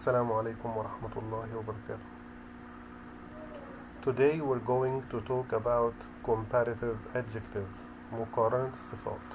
السلام عليكم ورحمة الله وبركاته. Today we're going to talk about comparative adjective مقارنة الصفات.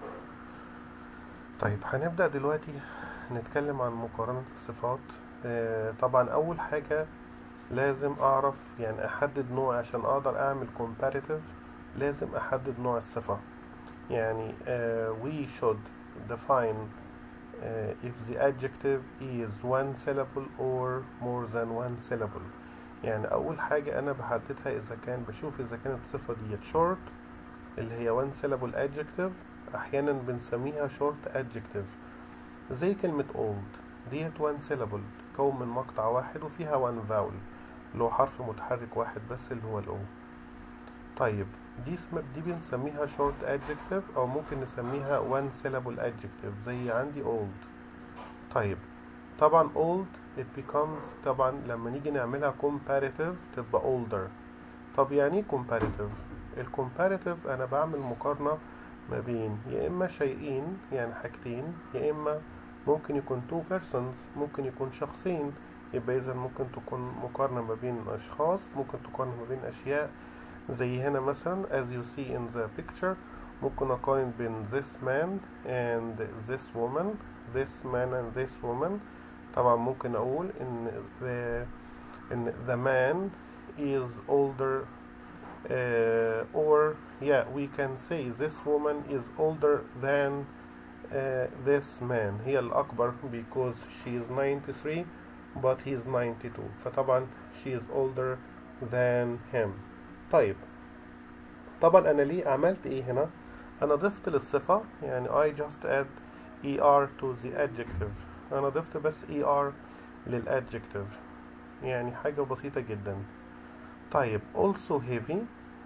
طيب هنبدأ دلوقتي نتكلم عن مقارنة الصفات. آه، طبعا أول حاجة لازم أعرف يعني أحدد نوع عشان أقدر أعمل comparative لازم أحدد نوع الصفة. يعني آه، we should define uh, if the adjective is one syllable or more than one syllable يعني أول حاجة أنا بحددها إذا كان بشوف إذا كانت الصفة ديت short اللي هي one syllable adjective أحيانا بنسميها short adjective زي كلمة old ديت one syllable تكون من مقطع واحد وفيها one vowel اللي هو حرف متحرك واحد بس اللي هو الأو طيب دي اسم دي بنسميها short adjective أو ممكن نسميها one syllable adjective زي عندي old طيب طبعا old it becomes طبعا لما نيجي نعملها comparative تبقى older طب يعني ايه comparative الcomparative أنا بعمل مقارنة ما بين يا إما شيئين يعني حاجتين يا إما ممكن يكون two persons ممكن يكون شخصين يبقى إذا ممكن تكون مقارنة ما بين أشخاص ممكن تقارن ما بين أشياء زي هنا مثلا as you see in the picture ممكن أقارن بين this man and this woman this man and this woman طبعا ممكن أقول إن the إن the man is older uh, or yeah we can say this woman is older than uh, this man هي الأكبر because she is 93 but he is 92 فطبعا she is older than him طيب طبعا انا ليه عملت ايه هنا انا ضفت للصفة يعني I just add er to the adjective انا ضفت بس er للadjective يعني حاجة بسيطة جدا طيب also heavy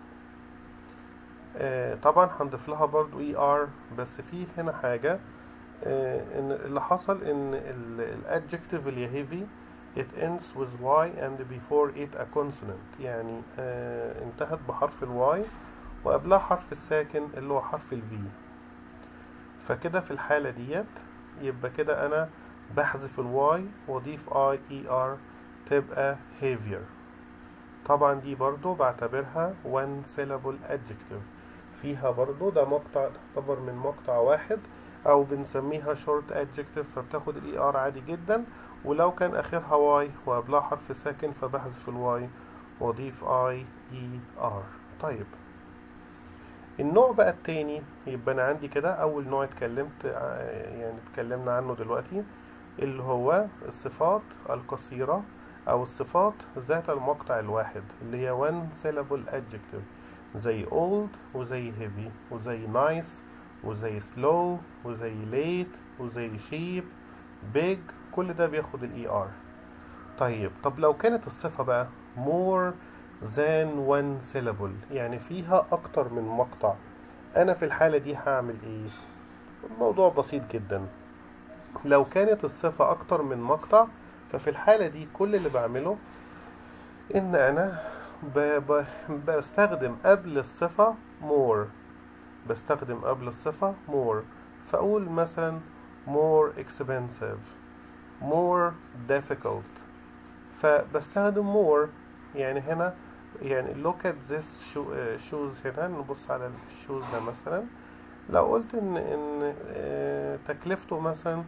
آه طبعا هنضيف لها برضو er بس في هنا حاجة آه ان اللي حصل ان الادجكتيف اللي heavy it ends with y and before it a consonant يعني آه انتهت بحرف الواي وقبلها حرف الساكن اللي هو حرف الفي فكده في الحالة ديت يبقى كده أنا بحذف الواي وأضيف اي اي ار تبقى heavier طبعا دي برضو بعتبرها one syllable adjective فيها برضو ده مقطع تعتبر من مقطع واحد أو بنسميها short adjective فبتاخد الاي ار عادي جدا ولو كان آخرها واي وقبلها حرف ساكن فبحذف الواي وأضيف اي اي ار طيب النوع بقى التاني يبقى انا عندي كده اول نوع اتكلمت يعني اتكلمنا عنه دلوقتي اللي هو الصفات القصيرة او الصفات ذات المقطع الواحد اللي هي one syllable adjective زي old وزي heavy وزي nice وزي slow وزي late وزي cheap big كل ده بياخد الاي ار طيب طب لو كانت الصفة بقى more than one syllable يعني فيها أكتر من مقطع أنا في الحالة دي هعمل إيه؟ الموضوع بسيط جدا لو كانت الصفة أكتر من مقطع ففي الحالة دي كل اللي بعمله إن أنا ب... ب... بستخدم قبل الصفة more بستخدم قبل الصفة more فأقول مثلا more expensive more difficult فبستخدم more يعني هنا يعني look at this shoes هنا نبص على الشوز ده مثلا لو قلت ان ان تكلفته مثلا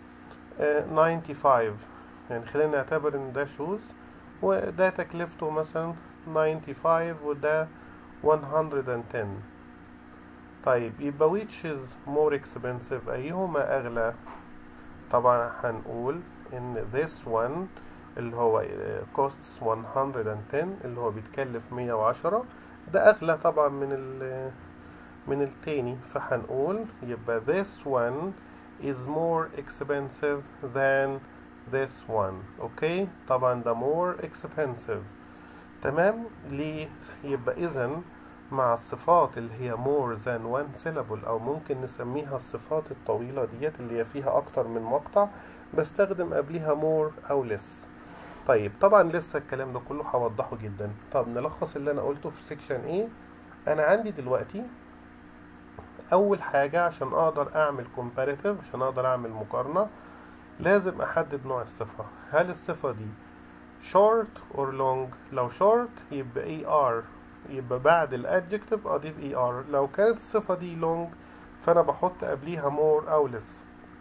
95 يعني خلينا نعتبر ان ده شوز وده تكلفته مثلا 95 وده 110 طيب يبقى which is more expensive ايهما اغلى طبعا هنقول ان this one اللي هو costs 110 اللي هو بيتكلف 110 ده أغلى طبعا من ال من التاني فهنقول يبقى this one is more expensive than this one اوكي طبعا ده more expensive تمام ليه يبقى إذا مع الصفات اللي هي more than one syllable أو ممكن نسميها الصفات الطويلة ديت اللي هي فيها أكتر من مقطع بستخدم قبلها more أو less طيب طبعا لسه الكلام ده كله هوضحه جدا طب نلخص اللي انا قلته في سيكشن ايه انا عندي دلوقتي اول حاجة عشان اقدر اعمل comparative عشان اقدر اعمل مقارنة لازم احدد نوع الصفة هل الصفة دي short or long لو short يبقى er يبقى بعد الادجكتيف اضيف er لو كانت الصفة دي long فانا بحط قبليها more او less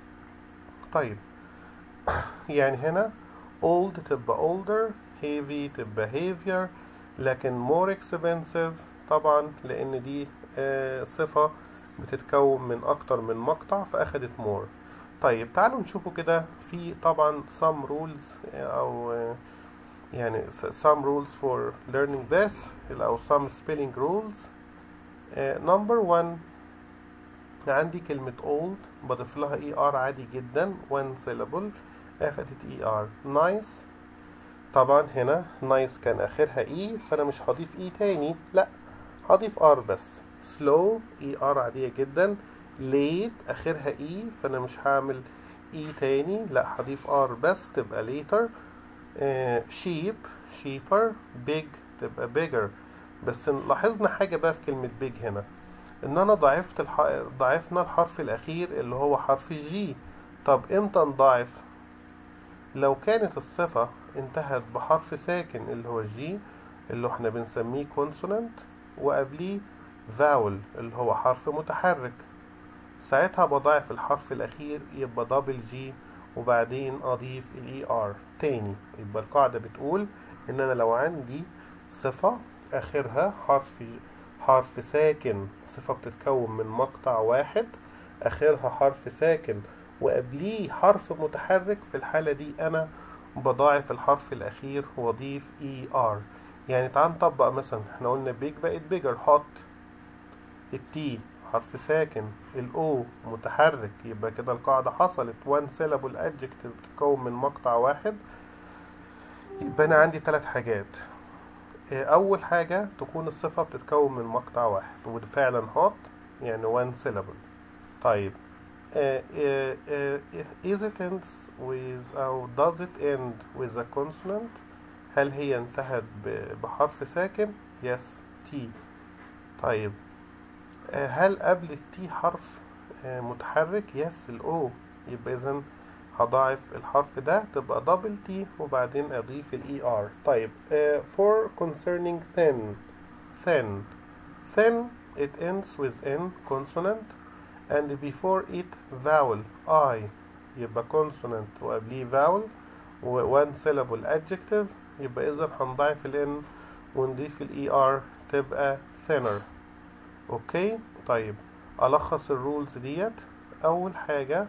طيب يعني هنا old تبقى older heavy تبقى heavier لكن more expensive طبعا لان دي آه صفة بتتكون من اكتر من مقطع فاخدت more طيب تعالوا نشوفوا كده في طبعا some rules او آه يعني some rules for learning this او some spelling rules آه number one عندي كلمة old بضيف لها er عادي جدا one syllable اخدت er nice طبعا هنا nice كان اخرها e فانا مش هضيف e تاني لا هضيف r بس slow er عادية جدا late اخرها e فانا مش هعمل e تاني لا هضيف r بس تبقى later آه sheep sheeper big تبقى bigger بس لاحظنا حاجة بقى في كلمة big هنا ان انا ضعفت الح... ضعفنا الحرف الاخير اللي هو حرف جي طب امتى نضاعف لو كانت الصفة انتهت بحرف ساكن اللي هو جي اللي احنا بنسميه consonant وقبليه vowel اللي هو حرف متحرك ساعتها بضاعف الحرف الاخير يبقى دبل جي وبعدين اضيف الاي ار تاني يبقى القاعدة بتقول ان انا لو عندي صفة اخرها حرف حرف ساكن صفة بتتكون من مقطع واحد اخرها حرف ساكن وقبليه حرف متحرك في الحالة دي انا بضاعف الحرف الاخير واضيف اي ار يعني تعال نطبق مثلا احنا قلنا بيج بقت بيجر هوت التي حرف ساكن الاو متحرك يبقى كده القاعدة حصلت one syllable adjective بتتكون من مقطع واحد يبقى انا عندي ثلاث حاجات اول حاجة تكون الصفة بتتكون من مقطع واحد وده فعلا hot يعني one syllable طيب uh, uh, uh, is it ends with أو does it end with a consonant هل هي انتهت بحرف ساكن yes T طيب هل قبل التي حرف متحرك yes الأو يبقى إذا هضاعف الحرف ده تبقى دبل تي وبعدين أضيف الإي آر طيب for concerning thin thin thin it ends with n consonant and before it vowel I يبقى consonant وقبليه vowel و one syllable adjective يبقى إذا هنضاعف ال n ونضيف ال er تبقى thinner أوكي طيب ألخص الرولز ديت أول حاجة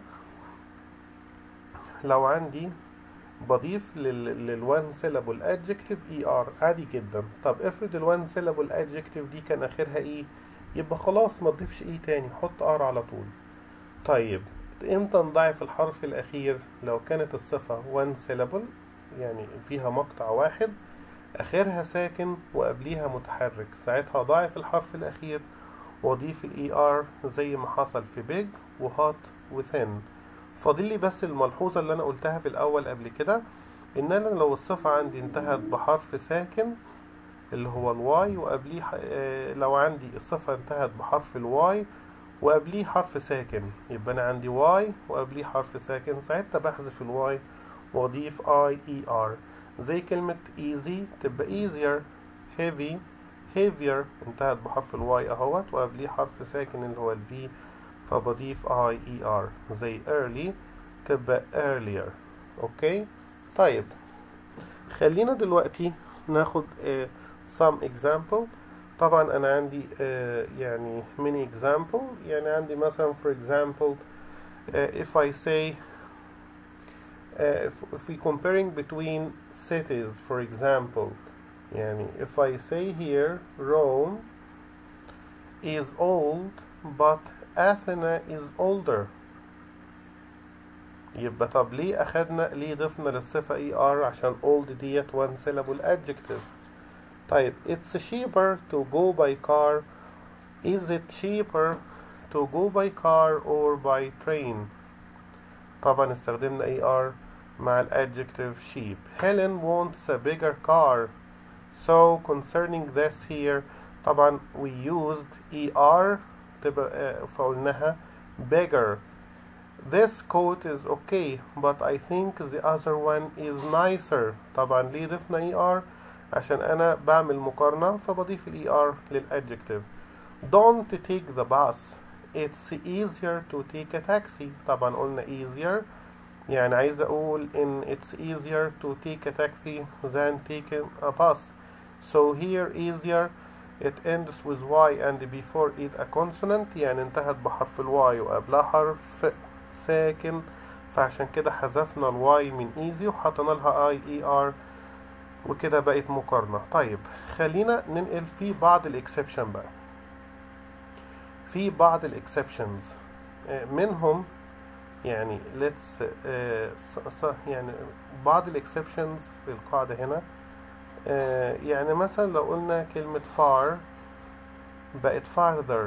لو عندي بضيف لل للوان syllable adjective er عادي جدا طب افرض الوان syllable adjective دي كان آخرها ايه يبقى خلاص ما تضيفش ايه تاني حط ار على طول طيب امتى نضاعف الحرف الاخير لو كانت الصفة one syllable يعني فيها مقطع واحد اخرها ساكن وقبليها متحرك ساعتها ضاعف الحرف الاخير واضيف الاي ار زي ما حصل في بيج وهات وثين فاضل لي بس الملحوظة اللي انا قلتها في الاول قبل كده ان انا لو الصفة عندي انتهت بحرف ساكن اللي هو الواي وقبليه اه لو عندي الصفة انتهت بحرف الواي وقبليه حرف ساكن يبقى انا عندي واي وقبليه حرف ساكن ساعتها بحذف الواي واضيف اي اي ار زي كلمة easy تبقى easier heavy heavier انتهت بحرف الواي اهوت وقبليه حرف ساكن اللي هو الفي فبضيف اي اي ار زي early تبقى earlier اوكي طيب خلينا دلوقتي ناخد اه some example طبعا انا عندي uh, يعني many example يعني عندي مثلا for example uh, if I say uh, if, if we comparing between cities for example يعني if I say here Rome is old but Athena is older يبقى طب ليه أخدنا ليه ضفنا للصفة ER عشان old ديت one syllable adjective طيب it's cheaper to go by car is it cheaper to go by car or by train طبعا استخدمنا er مع الادجective sheep Helen wants a bigger car so concerning this here طبعا we used er تبقى فقلناها bigger this coat is okay but I think the other one is nicer طبعا ليه ضفنا er عشان انا بعمل مقارنة فبضيف ال er للadjective don't take the bus it's easier to take a taxi طبعا قلنا easier يعني عايز اقول ان it's easier to take a taxi than taking a bus so here easier it ends with y and before it a consonant يعني انتهت بحرف الواي وقبلها حرف ساكن فعشان كده حذفنا الواي من easy وحطينا لها اي اي ار وكده بقت مقارنة طيب خلينا ننقل في بعض الاكسبشن بقى في بعض الاكسبشنز منهم يعني let's uh, يعني بعض الاكسبشنز في القاعدة هنا uh, يعني مثلا لو قلنا كلمة far بقت farther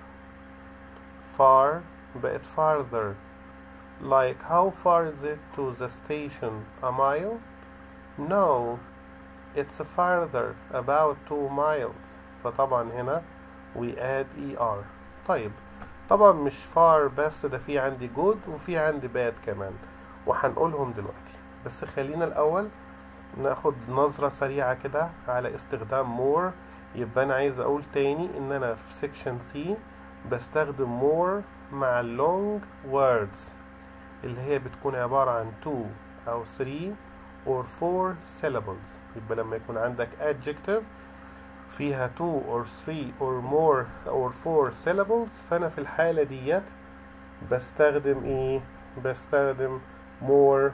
far بقت farther like how far is it to the station a mile no it's farther about two miles فطبعا هنا we add er طيب طبعا مش far بس ده في عندي good وفي عندي bad كمان وهنقولهم دلوقتي بس خلينا الأول ناخد نظرة سريعة كده على استخدام more يبقى أنا عايز أقول تاني إن أنا في section C بستخدم more مع long words اللي هي بتكون عبارة عن two أو three or four syllables يبقى لما يكون عندك adjective فيها two or three or more or four syllables فأنا في الحالة ديت بستخدم إيه؟ بستخدم more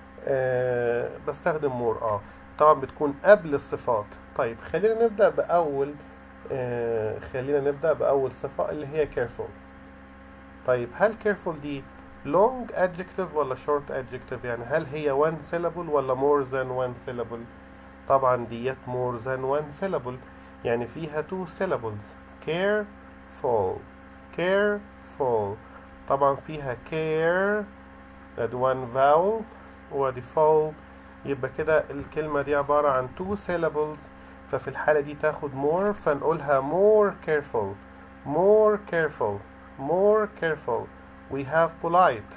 آه بستخدم more اه طبعا بتكون قبل الصفات طيب خلينا نبدأ بأول آه خلينا نبدأ بأول صفة اللي هي careful طيب هل careful دي long adjective ولا short adjective يعني هل هي one syllable ولا more than one syllable طبعا ديت more than one syllable يعني فيها two syllables careful careful طبعا فيها care ادي one vowel وادي full يبقى كده الكلمة دي عبارة عن two syllables ففي الحالة دي تاخد more فنقولها more careful more careful more careful we have polite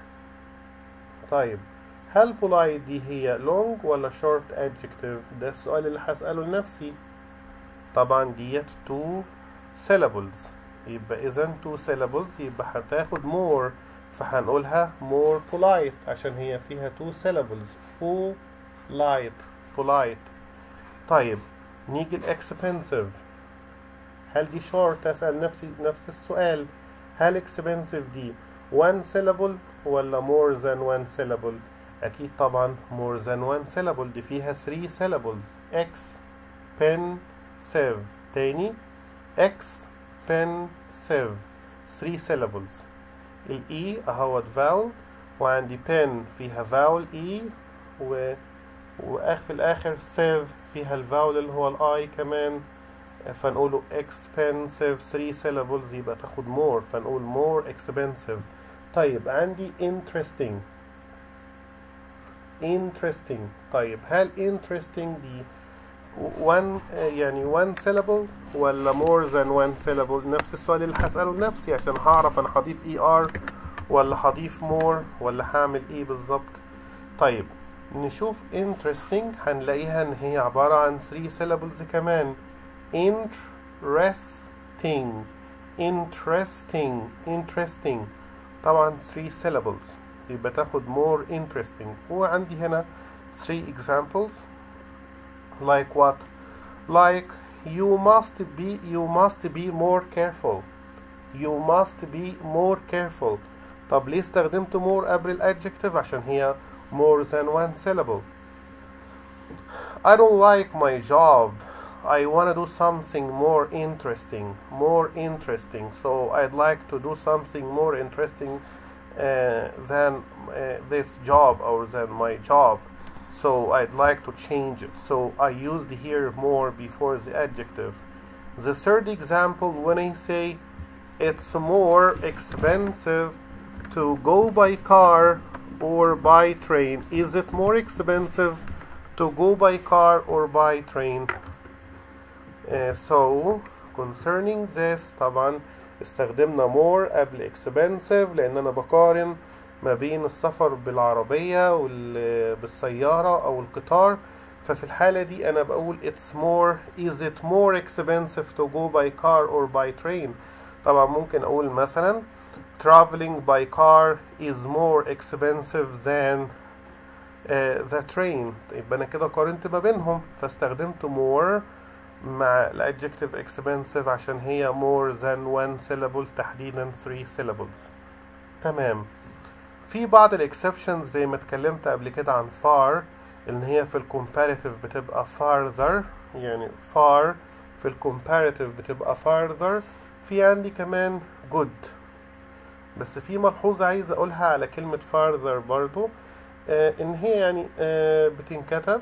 طيب هل polite دي هي long ولا short adjective ده السؤال اللي هسأله لنفسي طبعا ديت two syllables يبقى إذا two syllables يبقى هتاخد more فهنقولها more polite عشان هي فيها two syllables polite polite طيب نيجي ال expensive هل دي short أسأل نفسي نفس السؤال هل expensive دي one syllable ولا more than one syllable أكيد طبعا more than one syllable دي فيها three syllables x pen save تاني expensive three syllables ال E أهوت vowel وعندي pen فيها vowel E و وآخر في الآخر save فيها الفاول اللي هو الآي كمان فنقوله expensive three syllables يبقى تاخد more فنقول more expensive طيب عندي interesting interesting طيب هل interesting دي one يعني one syllable ولا more than one syllable نفس السؤال اللي هسأله لنفسي عشان هعرف انا هضيف er ولا هضيف more ولا هعمل ايه بالظبط طيب نشوف interesting هنلاقيها ان هي عبارة عن three syllables كمان interesting interesting interesting طبعا three syllables يبقى تاخد more interesting وعندي هنا three examples like what like you must be you must be more careful you must be more careful طب ليه استخدمت more قبل الادجective عشان هي more than one syllable I don't like my job I want to do something more interesting more interesting so I'd like to do something more interesting uh, than uh, this job or than my job so I'd like to change it so I used here more before the adjective the third example when I say it's more expensive to go by car or by train is it more expensive to go by car or by train uh, so concerning this طبعا استخدمنا more قبل expensive لان انا بقارن ما بين السفر بالعربية وبالسيارة أو القطار ففي الحالة دي أنا بقول it's more is it more expensive to go by car or by train طبعا ممكن أقول مثلا traveling by car is more expensive than uh, the train يبقى أنا كده قارنت ما بينهم فاستخدمت more مع الادجective expensive عشان هي more than one syllable تحديدا three syllables تمام في بعض الاكسبشنز زي ما اتكلمت قبل كده عن far ان هي في الكومباريتيف بتبقى farther يعني far في الكومباريتيف بتبقى farther في عندي كمان good بس في ملحوظة عايز اقولها على كلمة farther برضو آه ان هي يعني آه بتنكتب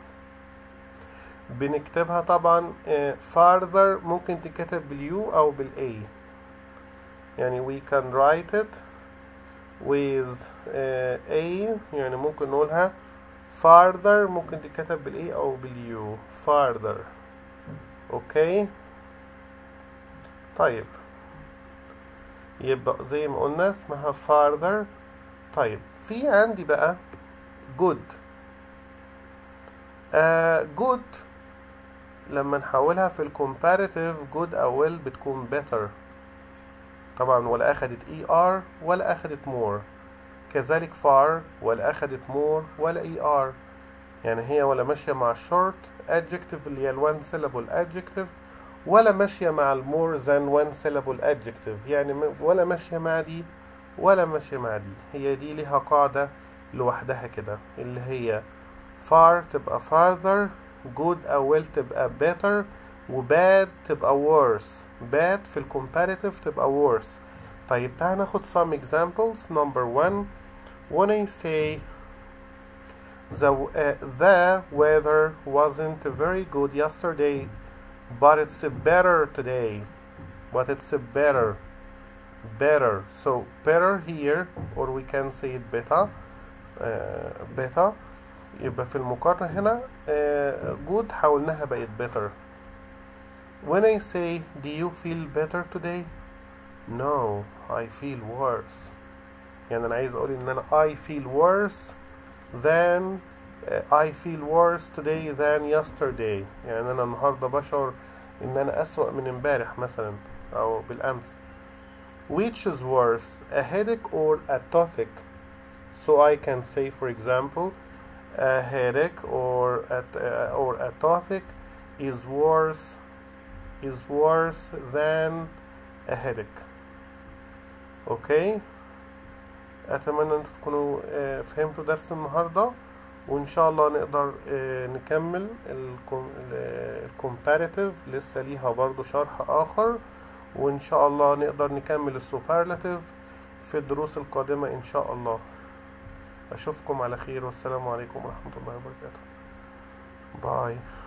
بنكتبها طبعا آه farther ممكن تتكتب باليو او بالاي يعني we can write it with uh, a يعني ممكن نقولها farther ممكن تتكتب بالاي او باليو farther اوكي طيب يبقى زي ما قلنا اسمها farther طيب في عندي بقى good آه good لما نحولها في الكومباريتيف good او well بتكون better طبعا ولا اخدت اي ار ولا اخدت more كذلك far ولا اخدت more ولا اي ار يعني هي ولا ماشية مع الشورت adjective اللي هي الوان syllable adjective ولا ماشية مع المور than one syllable adjective يعني ولا ماشية مع دي ولا ماشية مع دي هي دي ليها قاعدة لوحدها كده اللي هي far تبقى farther good أو well تبقى better وباد تبقى worse bad في الكومباريتيف تبقى worse طيب تعال ناخد some examples number one when I say the, uh, the weather wasn't very good yesterday but it's better today but it's better better so better here or we can say it better uh, better يبقى في المقارنة هنا uh, good حولناها بقت better when I say do you feel better today no I feel worse يعني أنا عايز أقول إن أنا I feel worse than uh, I feel worse today than yesterday يعني أنا النهاردة بشعر إن أنا أسوأ من امبارح مثلا أو بالأمس which is worse a headache or a toothache so I can say for example a headache or a, uh, or a toothache is worse is worse than a headache اوكي اتمنى ان تكونوا آه، فهمتوا درس النهارده وان شاء الله نقدر آه، نكمل الكومباريتيف لسه ليها برضو شرح اخر وان شاء الله نقدر نكمل السوبرلاتيف في الدروس القادمة ان شاء الله اشوفكم على خير والسلام عليكم ورحمة الله وبركاته باي